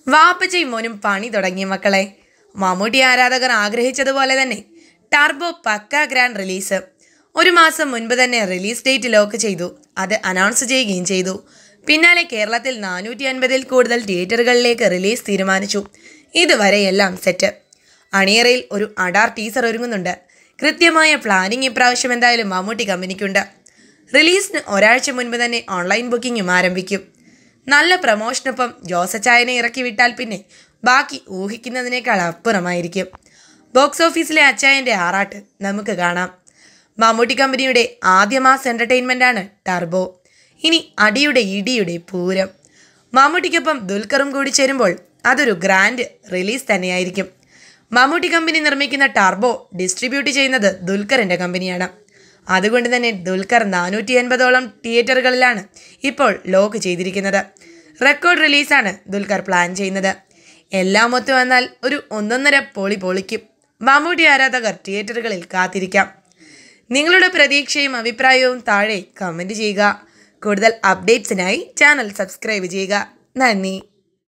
വാപ്പച്ചയും മോനും പണി തുടങ്ങിയ മക്കളെ മമ്മൂട്ടി ആരാധകർ ആഗ്രഹിച്ചതുപോലെ തന്നെ ടർബോ പക്ക ഗ്രാൻഡ് റിലീസ് ഒരു മാസം മുൻപ് തന്നെ റിലീസ് ഡേറ്റ് ലോക്ക് ചെയ്തു അത് അനൗൺസ് ചെയ്യുകയും ചെയ്തു പിന്നാലെ കേരളത്തിൽ നാനൂറ്റി അൻപതിൽ കൂടുതൽ തിയേറ്ററുകളിലേക്ക് റിലീസ് തീരുമാനിച്ചു ഇതുവരെ എല്ലാം സെറ്റ് അണിയറയിൽ ഒരു അഡാർ ടീസർ ഒരുങ്ങുന്നുണ്ട് കൃത്യമായ പ്ലാനിംഗ് ഇപ്രാവശ്യം എന്തായാലും മമ്മൂട്ടി കമ്പനിക്കുണ്ട് റിലീസിന് ഒരാഴ്ച മുൻപ് തന്നെ ഓൺലൈൻ ബുക്കിംഗും ആരംഭിക്കും നല്ല പ്രമോഷനൊപ്പം ജോസച്ചായനെ ഇറക്കി വിട്ടാൽ പിന്നെ ബാക്കി ഊഹിക്കുന്നതിനേക്കാൾ അപ്പുറമായിരിക്കും ബോക്സ് ഓഫീസിലെ അച്ചായൻ്റെ ആറാട്ട് നമുക്ക് കാണാം മമ്മൂട്ടി കമ്പനിയുടെ ആദ്യ മാസ് എൻ്റർടൈൻമെൻ്റ് ആണ് ടർബോ ഇനി അടിയുടെ ഇടിയുടെ പൂരം മമ്മൂട്ടിക്കൊപ്പം ദുൽഖറും കൂടി ചേരുമ്പോൾ അതൊരു ഗ്രാൻഡ് റിലീസ് തന്നെയായിരിക്കും മമ്മൂട്ടി കമ്പനി നിർമ്മിക്കുന്ന ടർബോ ഡിസ്ട്രിബ്യൂട്ട് ചെയ്യുന്നത് ദുൽഖറിൻ്റെ കമ്പനിയാണ് അതുകൊണ്ട് തന്നെ ദുൽഖർ നാനൂറ്റി എൺപതോളം തിയേറ്ററുകളിലാണ് ഇപ്പോൾ ലോക്ക് ചെയ്തിരിക്കുന്നത് റെക്കോർഡ് റിലീസാണ് ദുൽഖർ പ്ലാൻ ചെയ്യുന്നത് എല്ലാം ഒത്തു വന്നാൽ ഒരു ഒന്നൊന്നര പൊളി പൊളിക്കും മമ്മൂട്ടി ആരാധകർ തിയേറ്ററുകളിൽ കാത്തിരിക്കാം നിങ്ങളുടെ പ്രതീക്ഷയും അഭിപ്രായവും താഴെ കമൻറ്റ് ചെയ്യുക കൂടുതൽ അപ്ഡേറ്റ്സിനായി ചാനൽ സബ്സ്ക്രൈബ് ചെയ്യുക നന്ദി